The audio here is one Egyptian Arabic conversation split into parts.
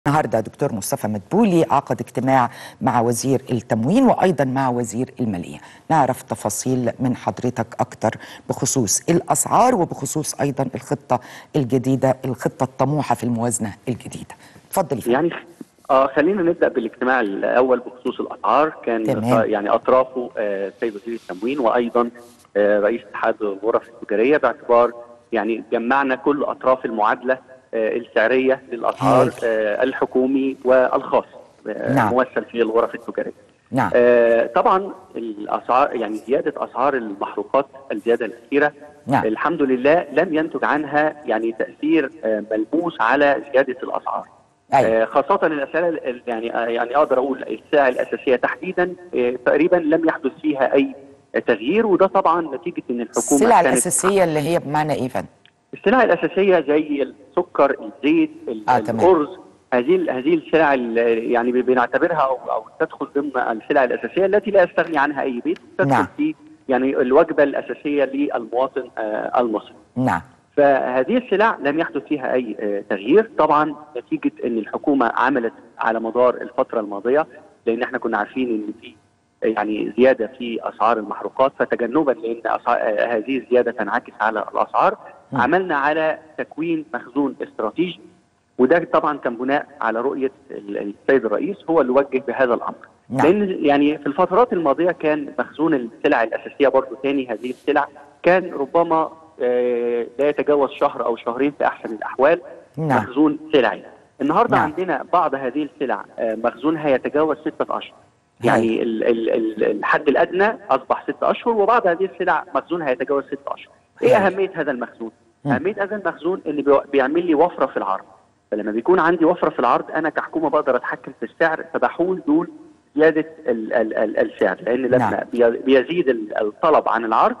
النهارده دكتور مصطفى مدبولي عقد اجتماع مع وزير التموين وايضا مع وزير الماليه نعرف تفاصيل من حضرتك اكتر بخصوص الاسعار وبخصوص ايضا الخطه الجديده الخطه الطموحه في الموازنه الجديده اتفضلي فندم. يعني اه خلينا نبدا بالاجتماع الاول بخصوص الاسعار كان تمام. يعني اطرافه آه، السيد وزير التموين وايضا آه، رئيس اتحاد الغرف التجاريه باعتبار يعني جمعنا كل اطراف المعادله آه، السعريه للاسعار هايل. آه، الحكومي والخاص آه، نعم. ممثل في الغرف التجاريه. نعم آه، طبعا الاسعار يعني زياده اسعار المحروقات الزياده الاخيره نعم. الحمد لله لم ينتج عنها يعني تاثير آه، ملموس على زياده الاسعار. ايوه آه، خاصة الأسئلة ال- يعني آه، يعني أقدر أقول السلع الأساسية تحديدا آه، تقريبا لم يحدث فيها أي تغيير وده طبعا نتيجة إن الحكومة السلع كانت- الاساسيه اللي هي بمعنى ايه فندم السلع الأساسية زي السكر، الزيت، ال- آه، تمام. الأرز هذه ال- هذه السلع ال- يعني بنعتبرها أو أو تدخل ضمن السلع الأساسية التي لا يستغني عنها أي بيت تدخل نعم. في يعني الوجبة الأساسية للمواطن آه، المصري. نعم فهذه السلع لم يحدث فيها اي آه، تغيير طبعا نتيجه ان الحكومه عملت على مدار الفتره الماضيه لان احنا كنا عارفين ان في يعني زياده في اسعار المحروقات فتجنبا لان أسعار آه، هذه الزياده تنعكس على الاسعار م. عملنا على تكوين مخزون استراتيجي وده طبعا كان بناء على رؤيه ال- السيد الرئيس هو اللي وجه بهذا الامر نعم. لان يعني في الفترات الماضيه كان مخزون السلع الاساسيه برضو تاني هذه السلع كان ربما آه، لا يتجاوز شهر او شهرين في احسن الاحوال نعم. مخزون سلعي النهارده نعم. عندنا بعض هذه السلع آه، مخزونها يتجاوز ستة اشهر يعني ال ال ال الحد الادنى اصبح ستة اشهر وبعض هذه السلع مخزونها يتجاوز ستة اشهر ايه هايل. اهميه هذا المخزون مم. اهميه هذا المخزون ان بيو- بيعمل لي وفره في العرض فلما بيكون عندي وفره في العرض انا كحكومه بقدر اتحكم في السعر فبحول دول زياده ال ال ال السعر لان لما نعم. بي- بيزيد ال- الطلب عن العرض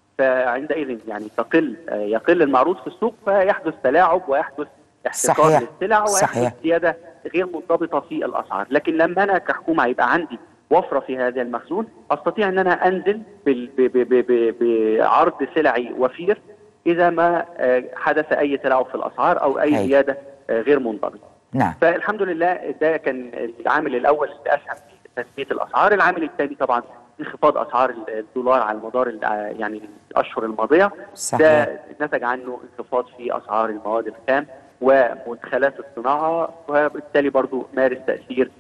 فعندئذ يعني تقل آه، يقل المعروض في السوق فيحدث تلاعب ويحدث احتكار صحيح. للسلع صحيح. ويحدث زياده غير منضبطه في الاسعار لكن لما انا كحكومه يبقى عندي وفره في هذا المخزون استطيع ان انا انزل بال- ب- ب- ب- ب- بعرض سلعي وفير اذا ما آه، حدث اي تلاعب في الاسعار او اي هايل. زياده آه، غير منضبطه نعم فالحمد لله ده كان العامل الاول اللي اسهم في تثبيت الاسعار، العامل الثاني طبعا انخفاض اسعار الدولار على مدار ال- يعني الاشهر الماضيه صحيح. ده نتج عنه انخفاض في اسعار المواد الخام ومدخلات الصناعه وبالتالي برضو مارس تاثير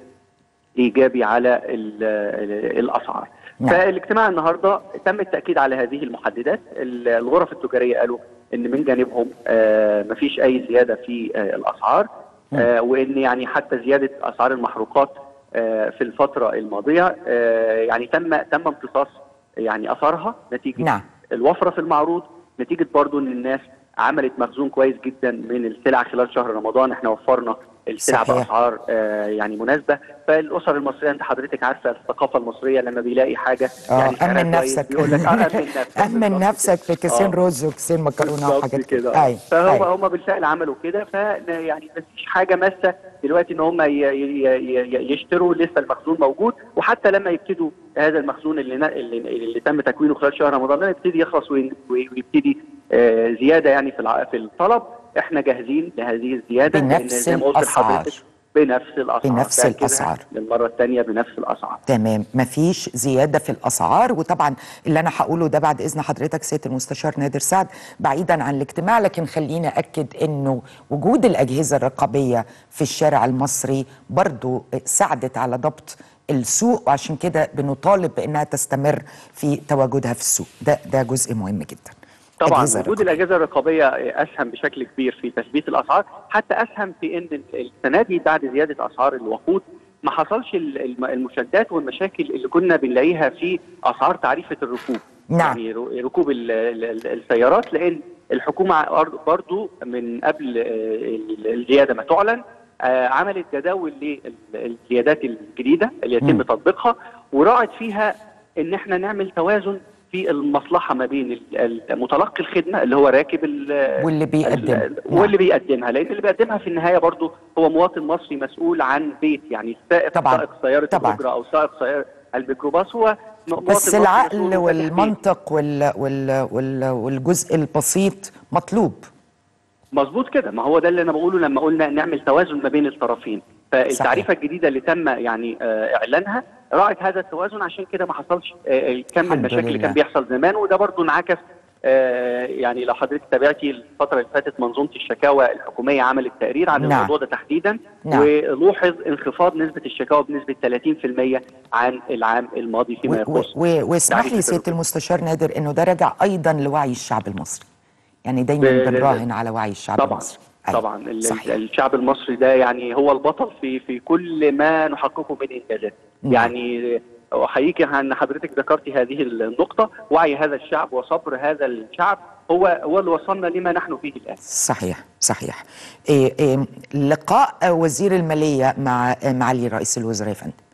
ايجابي على ال- ال- الاسعار. نعم. فالاجتماع النهارده تم التاكيد على هذه المحددات، ال- الغرف التجاريه قالوا ان من جانبهم آه مفيش اي زياده في آه الاسعار آه وان يعني حتى زياده اسعار المحروقات آه في الفتره الماضيه آه يعني تم تم امتصاص يعني اثرها نتيجه نعم. الوفره في المعروض نتيجه برضو ان الناس عملت مخزون كويس جدا من السلع خلال شهر رمضان احنا وفرنا السلع صحيح. باسعار آه يعني مناسبه فالاسر المصريه انت حضرتك عارفه الثقافه المصريه لما بيلاقي حاجه اه يعني سعرها امن كويس نفسك بيقول لك اه امن نفسك امن بالظبط نفسك في كيسين آه. رز وكيسين مكرونه بالظبط وحاجات كده كده آه. ايوه فهم أيوة. هم بالفعل عملوا كده ف يعني مفيش حاجه ماسه دلوقتي ان هم ي- ي- ي- يشتروا لسه المخزون موجود وحتى لما يبتدوا هذا المخزون اللي نا- اللي, اللي تم تكوينه خلال شهر رمضان ده يبتدي يخلص وين- ويبتدي آه، زياده يعني في الع- في الطلب احنا جاهزين لهذه الزياده لأن بنفس زي ما قلت الأسعار. لحضرتك بنفس الاسعار بنفس بأكدها الأسعار. للمره الثانيه بنفس الاسعار تمام مفيش زياده في الاسعار وطبعا اللي انا هقوله ده بعد اذن حضرتك سياده المستشار نادر سعد بعيدا عن الاجتماع لكن خليني اكد انه وجود الاجهزه الرقابيه في الشارع المصري برضو ساعدت على ضبط السوق وعشان كده بنطالب بانها تستمر في تواجدها في السوق ده ده جزء مهم جدا طبعا أجهزة وجود رقابية. الاجهزه الرقابيه اسهم بشكل كبير في تثبيت الاسعار حتى اسهم في ان السنه دي بعد زياده اسعار الوقود ما حصلش ال- الم- المشادات والمشاكل اللي كنا بنلاقيها في اسعار تعريفه الركوب نعم. يعني ر- ركوب ال- ال- ال- السيارات لان الحكومه أر- برضو من قبل آه، ال- الزياده ما تعلن آه، عملت جداول للزيادات الجديده اللي يتم مم. تطبيقها وراعت فيها ان احنا نعمل توازن في المصلحه ما بين ال- ال- متلقي الخدمه اللي هو راكب ال- واللي بيقدمها. ال- واللي بيقدمها لان اللي بيقدمها في النهايه برضه هو مواطن مصري مسؤول عن بيت يعني السائق طبعاً. سائق سياره طبعاً. الاجره او سائق سياره الميكروباص هو مواطن بس مصري العقل مسؤول وفاتح بيت. والمنطق وال وال وال والجزء البسيط مطلوب مظبوط كده ما هو ده اللي انا بقوله لما قلنا نعمل توازن ما بين الطرفين فالتعريفه الجديده اللي تم يعني آه اعلانها راعت هذا التوازن عشان كده ما حصلش آه كم الحمد المشاكل اللي لله. كان بيحصل زمان وده برضو انعكس آه يعني لو حضرتك تابعتي الفتره اللي فاتت منظومه الشكاوى الحكوميه عملت تقرير عن نعم. الموضوع ده تحديدا نعم. ولوحظ انخفاض نسبه الشكاوى بنسبه 30% عن العام الماضي فيما و- يخص و- واسمح تعريف لي سياده التدخل. المستشار نادر انه ده راجع ايضا لوعي الشعب المصري يعني دايما ب- بنراهن على وعي الشعب طبعا المصري أيوة. طبعا ال- صحيح. الشعب المصري ده يعني هو البطل في في كل ما نحققه من انجازات نعم. يعني احييك ان حضرتك ذكرتي هذه النقطه وعي هذا الشعب وصبر هذا الشعب هو هو اللي وصلنا لما نحن فيه الان صحيح صحيح إيه إيه لقاء وزير الماليه مع معالي رئيس الوزراء يا فندم